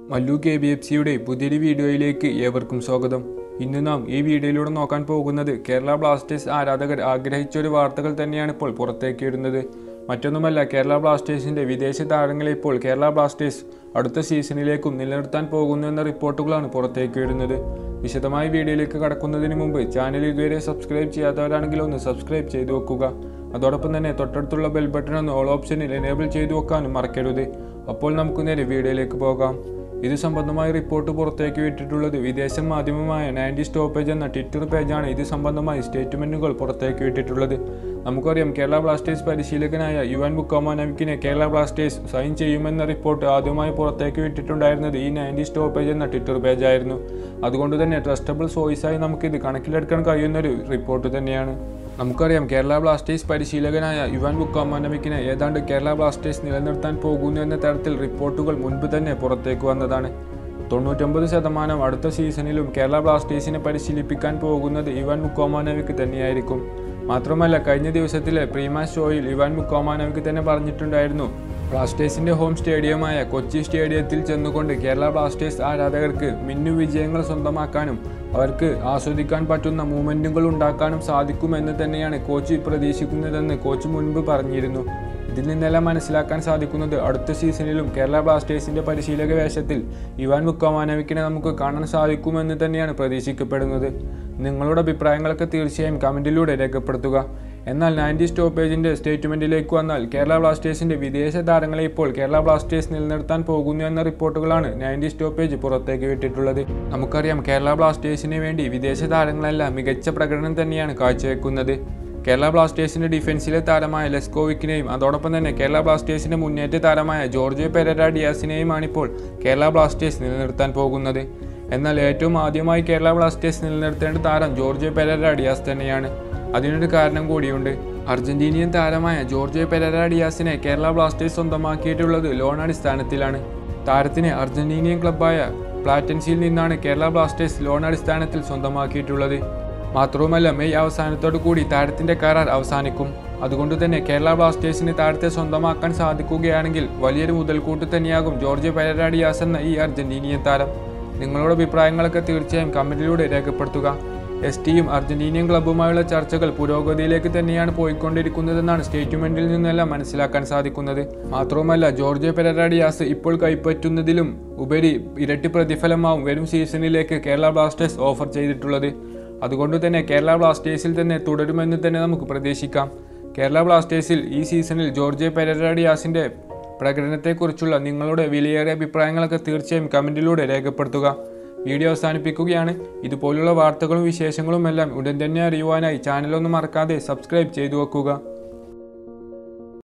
Mallu K B F സിയുടെ പുതിയൊരു വീഡിയോയിലേക്ക് ഏവർക്കും സ്വാഗതം ഇന്ന് നാം ഈ വീഡിയോയിലൂടെ നോക്കാൻ പോകുന്നത് കേരള ബ്ലാസ്റ്റേഴ്സ് ആരാധകർ ആഗ്രഹിച്ച ഒരു വാർത്തകൾ തന്നെയാണ് ഇപ്പോൾ പുറത്തേക്ക് വരുന്നത് മറ്റൊന്നുമല്ല കേരള ബ്ലാസ്റ്റേഴ്സിന്റെ വിദേശ താരങ്ങളെ ഇപ്പോൾ കേരള ബ്ലാസ്റ്റേഴ്സ് അടുത്ത സീസണിലേക്കും നിലനിർത്താൻ പോകുന്നു എന്ന റിപ്പോർട്ടുകളാണ് പുറത്തേക്ക് വരുന്നത് വിശദമായ വീഡിയോയിലേക്ക് കടക്കുന്നതിന് മുമ്പ് ചാനൽ ഇതുവരെ സബ്സ്ക്രൈബ് ചെയ്യാത്തവരാണെങ്കിൽ ഒന്ന് സബ്സ്ക്രൈബ് ചെയ്തു വെക്കുക അതോടൊപ്പം തന്നെ തൊട്ടടുത്തുള്ള ബെൽ ബട്ടൺ ഒന്ന് ഓൾ ഓപ്ഷനിൽ എനേബിൾ ചെയ്തു വെക്കാനും മറക്കരുത് അപ്പോൾ നമുക്ക് നേരെ വീഡിയോയിലേക്ക് പോകാം ഇത് സംബന്ധമായ റിപ്പോർട്ട് പുറത്തേക്ക് വിട്ടിട്ടുള്ളത് വിദേശ മാധ്യമമായ നയൻറ്റി സ്റ്റോപ്പേജ് എന്ന ട്വിറ്റർ പേജാണ് ഇത് സംബന്ധമായി സ്റ്റേറ്റ്മെന്റുകൾ പുറത്തേക്ക് വിട്ടിട്ടുള്ളത് നമുക്കറിയാം കേരള ബ്ലാസ്റ്റേഴ്സ് പരിശീലകനായ യുവൻ ബുക്കോമാനവിക്കിനെ കേരള ബ്ലാസ്റ്റേഴ്സ് സൈൻ ചെയ്യുമെന്ന റിപ്പോർട്ട് ആദ്യമായി പുറത്തേക്ക് വിട്ടിട്ടുണ്ടായിരുന്നത് ഈ നയൻറ്റി സ്റ്റോപ്പേജ് എന്ന ട്വിറ്റർ പേജായിരുന്നു അതുകൊണ്ട് തന്നെ ട്രസ്റ്റബിൾ സോഴ്സായി നമുക്കിത് കണക്കിലെടുക്കാൻ കഴിയുന്നൊരു റിപ്പോർട്ട് തന്നെയാണ് നമുക്കറിയാം കേരള ബ്ലാസ്റ്റേഴ്സ് പരിശീലകനായ യുവൻ ബുക്കാമാനവിക്കിനെ ഏതാണ്ട് കേരള ബ്ലാസ്റ്റേഴ്സ് നിലനിർത്താൻ പോകുന്നു എന്ന തരത്തിൽ റിപ്പോർട്ടുകൾ മുൻപ് തന്നെ പുറത്തേക്ക് വന്നതാണ് തൊണ്ണൂറ്റൊമ്പത് ശതമാനം അടുത്ത സീസണിലും കേരള ബ്ലാസ്റ്റേഴ്സിനെ പരിശീലിപ്പിക്കാൻ പോകുന്നത് ഇവാൻ മുക്കോമാനവിക്ക് തന്നെയായിരിക്കും മാത്രമല്ല കഴിഞ്ഞ ദിവസത്തിലെ പ്രീമാച്ച് ഷോയിൽ ഇവാൻ മുക്കോമാനവിക്ക് തന്നെ പറഞ്ഞിട്ടുണ്ടായിരുന്നു ബ്ലാസ്റ്റേഴ്സിന്റെ ഹോം സ്റ്റേഡിയമായ കൊച്ചി സ്റ്റേഡിയത്തിൽ ചെന്നുകൊണ്ട് കേരള ബ്ലാസ്റ്റേഴ്സ് ആരാധകർക്ക് മിന്നു വിജയങ്ങൾ സ്വന്തമാക്കാനും അവർക്ക് ആസ്വദിക്കാൻ പറ്റുന്ന മൂമെന്റുകൾ ഉണ്ടാക്കാനും സാധിക്കുമെന്ന് തന്നെയാണ് കോച്ച് പ്രതീക്ഷിക്കുന്നതെന്ന് കോച്ച് മുൻപ് പറഞ്ഞിരുന്നു ഇതിൽ നിന്നെല്ലാം മനസ്സിലാക്കാൻ സാധിക്കുന്നത് അടുത്ത സീസണിലും കേരള ബ്ലാസ്റ്റേഴ്സിന്റെ പരിശീലക വേഷത്തിൽ ഇവാൻ മുക്കമാനവിക്കിനെ നമുക്ക് കാണാൻ സാധിക്കുമെന്ന് തന്നെയാണ് പ്രതീക്ഷിക്കപ്പെടുന്നത് നിങ്ങളുടെ അഭിപ്രായങ്ങളൊക്കെ തീർച്ചയായും കമന്റിലൂടെ രേഖപ്പെടുത്തുക എന്നാൽ നയൻറ്റി സ്റ്റോപ്പേജിന്റെ സ്റ്റേറ്റ്മെന്റിലേക്ക് വന്നാൽ കേരള ബ്ലാസ്റ്റേഴ്സിന്റെ വിദേശ താരങ്ങളെ ഇപ്പോൾ കേരള ബ്ലാസ്റ്റേഴ്സ് നിലനിർത്താൻ പോകുന്നു എന്ന റിപ്പോർട്ടുകളാണ് നയൻറ്റി സ്റ്റോപ്പേജ് പുറത്തേക്ക് വിട്ടിട്ടുള്ളത് നമുക്കറിയാം കേരള ബ്ലാസ്റ്റേഴ്സിന് വേണ്ടി വിദേശ താരങ്ങളെല്ലാം മികച്ച പ്രകടനം തന്നെയാണ് കാഴ്ചവെക്കുന്നത് കേരള ബ്ലാസ്റ്റേഴ്സിന്റെ ഡിഫൻസിലെ താരമായ ലെസ്കോവിക്കിനെയും അതോടൊപ്പം തന്നെ കേരള ബ്ലാസ്റ്റേഴ്സിന്റെ മുന്നേറ്റ താരമായ ജോർജ് പെരര ഡിയാസിനെയുമാണ് ഇപ്പോൾ കേരള ബ്ലാസ്റ്റേഴ്സ് നിലനിർത്താൻ പോകുന്നത് എന്നാൽ ഏറ്റവും ആദ്യമായി കേരള ബ്ലാസ്റ്റേഴ്സ് നിലനിർത്തേണ്ട താരം ജോർജ് പെരര ഡിയാസ് തന്നെയാണ് അതിനൊരു കാരണം കൂടിയുണ്ട് അർജന്റീനിയൻ താരമായ ജോർജ് പെരര ഡിയാസിനെ കേരള ബ്ലാസ്റ്റേഴ്സ് സ്വന്തമാക്കിയിട്ടുള്ളത് ലോൺ അടിസ്ഥാനത്തിലാണ് താരത്തിന് അർജന്റീനിയൻ ക്ലബ്ബായ പ്ലാറ്റൻസിയിൽ നിന്നാണ് കേരള ബ്ലാസ്റ്റേഴ്സ് ലോൺ അടിസ്ഥാനത്തിൽ സ്വന്തമാക്കിയിട്ടുള്ളത് മാത്രവുമല്ല മെയ് അവസാനത്തോടു കൂടി താരത്തിന്റെ കരാർ അവസാനിക്കും അതുകൊണ്ട് തന്നെ കേരള ബ്ലാസ്റ്റേഴ്സിന് താരത്തെ സ്വന്തമാക്കാൻ സാധിക്കുകയാണെങ്കിൽ വലിയൊരു മുതൽക്കൂട്ട് തന്നെയാകും ജോർജ് പെരരാഡിയാസ് എന്ന ഈ അർജന്റീനിയൻ താരം നിങ്ങളുടെ അഭിപ്രായങ്ങളൊക്കെ തീർച്ചയായും കമന്റിലൂടെ രേഖപ്പെടുത്തുക എസ് ടിയും അർജന്റീനിയൻ ക്ലബ്ബുമായുള്ള ചർച്ചകൾ പുരോഗതിയിലേക്ക് തന്നെയാണ് പോയിക്കൊണ്ടിരിക്കുന്നതെന്നാണ് സ്റ്റേറ്റ്മെന്റിൽ നിന്നെല്ലാം മനസ്സിലാക്കാൻ സാധിക്കുന്നത് മാത്രവുമല്ല ജോർജ് പെരരാഡിയാസ് ഇപ്പോൾ കൈപ്പറ്റുന്നതിലും ഉപരി ഇരട്ടി പ്രതിഫലമാവും വരും സീസണിലേക്ക് കേരള ബ്ലാസ്റ്റേഴ്സ് ഓഫർ ചെയ്തിട്ടുള്ളത് അതുകൊണ്ട് തന്നെ കേരള ബ്ലാസ്റ്റേഴ്സിൽ തന്നെ തുടരുമെന്ന് തന്നെ നമുക്ക് പ്രതീക്ഷിക്കാം കേരള ബ്ലാസ്റ്റേഴ്സിൽ ഈ സീസണിൽ ജോർജ് പെരരാഡിയാസിന്റെ പ്രകടനത്തെക്കുറിച്ചുള്ള നിങ്ങളുടെ വിലയേറിയ അഭിപ്രായങ്ങളൊക്കെ തീർച്ചയായും കമൻറ്റിലൂടെ രേഖപ്പെടുത്തുക വീഡിയോ അവസാനിപ്പിക്കുകയാണ് ഇതുപോലുള്ള വാർത്തകളും വിശേഷങ്ങളും എല്ലാം ഉടൻ തന്നെ അറിയുവാനായി ചാനലൊന്നും മറക്കാതെ സബ്സ്ക്രൈബ് ചെയ്തു വെക്കുക